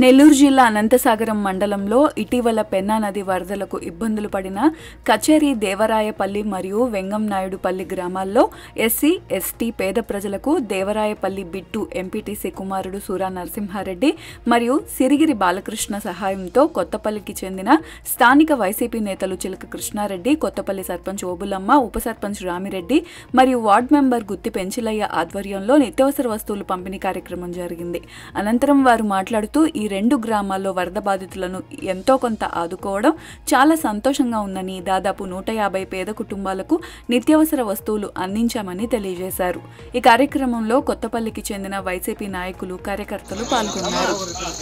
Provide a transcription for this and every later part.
నెల్లూరు జిల్లా అనంతసాగరం మండలంలో ఇటీవల పెన్నా నది వరదలకు ఇబ్బందులు పడిన కచేరి దేవరాయపల్లి మరియు వెంగం నాయుడుపల్లి గ్రామాల్లో ఎస్సీ ఎస్టీ పేద ప్రజలకు దేవరాయపల్లి బిట్టు ఎంపీటీసీ కుమారుడు సూరా నరసింహారెడ్డి మరియు సిరిగిరి బాలకృష్ణ సహాయంతో కొత్తపల్లికి చెందిన స్థానిక వైసీపీ నేతలు చిలక కృష్ణారెడ్డి కొత్తపల్లి సర్పంచ్ ఓబులమ్మ ఉప సర్పంచ్ రామిరెడ్డి మరియు వార్డు మెంబర్ గుత్తి పెంచిలయ్య ఆధ్వర్యంలో నిత్యావసర వస్తువులు పంపిణీ కార్యక్రమం జరిగింది అనంతరం వారు మాట్లాడుతూ ఈ రెండు గ్రామాల్లో వరద బాధితులను ఎంతో కొంత ఆదుకోవడం చాలా సంతోషంగా ఉందని దాదాపు నూట యాభై పేద కుటుంబాలకు నిత్యావసర వస్తువులు అందించామని తెలియజేశారు ఈ కార్యక్రమంలో కొత్తపల్లికి చెందిన వైసీపీ నాయకులు కార్యకర్తలు పాల్గొన్నారు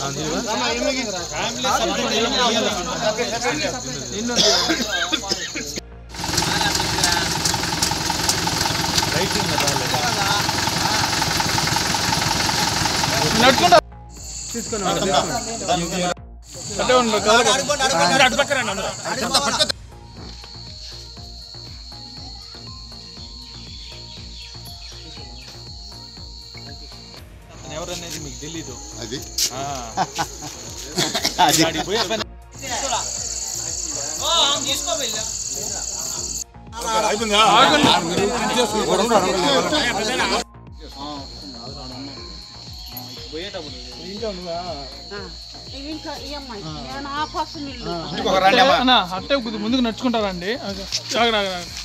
ఎవరనేది మీకు తెలీదు అది ఆడికి పోయి పని- ఇవి ఇంకా ఇయ్యమ్మా నేను ఆ కోసం ఇల్లు అన్న అట్టే కొద్ది ముందుకు నడుచుకుంటారండి ఆగు, ఆగు, ఆగు, ఆగు.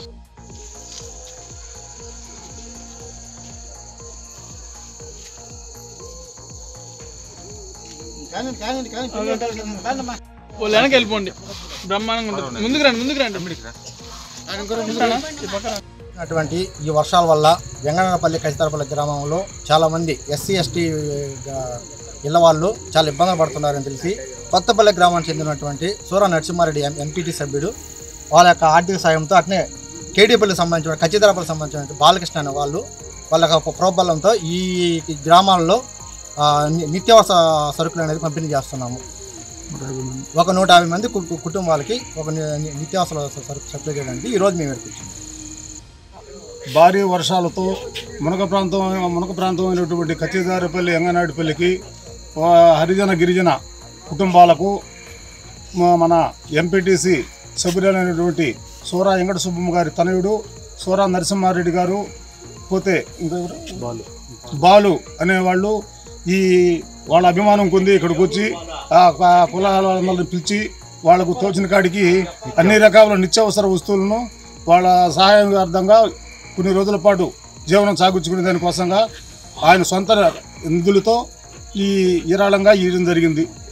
వాళ్ళు వెనక్కి వెళ్ళిపోండి బ్రహ్మాండంగా ఉంటుంది ముందుకు రండి ముందుకు రండి ముందుకు రా. ఈ పక్కన అటువంటి ఈ వర్షాల వల్ల వెంగనపల్లి కచితారపల్లి గ్రామంలో చాలామంది ఎస్సీ ఎస్టీ ఇళ్ళ వాళ్ళు చాలా ఇబ్బందులు పడుతున్నారని తెలిసి కొత్తపల్లి గ్రామానికి చెందినటువంటి సూర నరసింహారెడ్డి ఎం ఎంపీటీ సభ్యుడు వాళ్ళ యొక్క ఆర్థిక సాయంతో అట్నే కేడీపల్లికి సంబంధించిన కచితారపల్లికి సంబంధించిన బాలకృష్ణ అనే వాళ్ళు వాళ్ళ యొక్క ప్రోబలంతో ఈ గ్రామాల్లో ఆ, ని- నిత్యావసర సరుకులు అనేది పంపిణీ చేస్తున్నాము ఒక నూట యాభై మంది కు- కుటుంబాలకి ఒక ని- ని- నిత్యావసర సరుకు సప్లై చేయడానికి ఈరోజు మేము ఏర్పించాము భారీ వర్షాలతో మునక ప్రాంతం మునక ప్రాంతమైనటువంటి కచ్చిదారిపల్లి ఎంగనాడిపల్లికి ఆ, హరిజన గిరిజన కుటుంబాలకు మ- మన ఎంపీటీసీ సభ్యులైనటువంటి సూరా వెంకట సుబ్బమ్మ గారి తనయుడు సూరా నరసింహారెడ్డి గారు పోతే ఇంకెవరు? బాలు అనేవాళ్ళు ఈ వాళ్ళ అభిమానం కొంది ఇక్కడికి వచ్చి ఆ ఆ కులాల వాళ్ళని పిలిచి వాళ్ళకు తోచిన కాడికి అన్ని రకాల నిత్యావసర వస్తువులను వాళ్ళ సహాయార్థంగా కొన్ని రోజుల పాటు జీవనం సాగించుకునే దానికోసంగా ఆయన సొంత నిధులతో ఈ విరాళంగా ఇవ్వడం జరిగింది